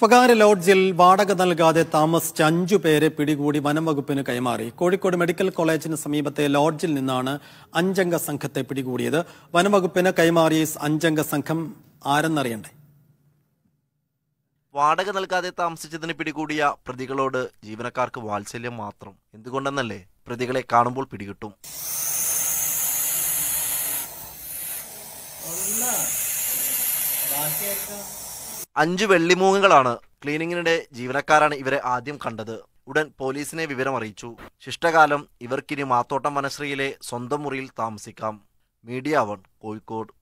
സ്വകാര്യ ലോഡ്ജിൽ വാടക നൽകാതെ താമസിച്ച അഞ്ചു പേരെ പിടികൂടി വനംവകുപ്പിന് കൈമാറി കോഴിക്കോട് മെഡിക്കൽ കോളേജിന് സമീപത്തെ ലോഡ്ജിൽ നിന്നാണ് അഞ്ചംഗ സംഘത്തെ പിടികൂടിയത് വനംവകുപ്പിന് കൈമാറിയ ഈ അഞ്ചംഗ സംഘം ആരെന്നറിയണ്ടേ വാടക നൽകാതെ താമസിച്ചതിന് പിടികൂടിയ പ്രതികളോട് ജീവനക്കാർക്ക് വാത്സല്യം മാത്രം എന്തുകൊണ്ടെന്നല്ലേ പ്രതികളെ കാണുമ്പോൾ പിടികിട്ടും അഞ്ചു വെള്ളിമൂങ്ങകളാണ് ക്ലീനിങ്ങിനിടെ ജീവനക്കാരാണ് ഇവരെ ആദ്യം കണ്ടത് ഉടൻ പോലീസിനെ വിവരം അറിയിച്ചു ശിഷ്ടകാലം ഇവർക്കിനി മാത്തോട്ടം വനശ്രീയിലെ സ്വന്തം മുറിയിൽ താമസിക്കാം മീഡിയ വൺ കോഴിക്കോട്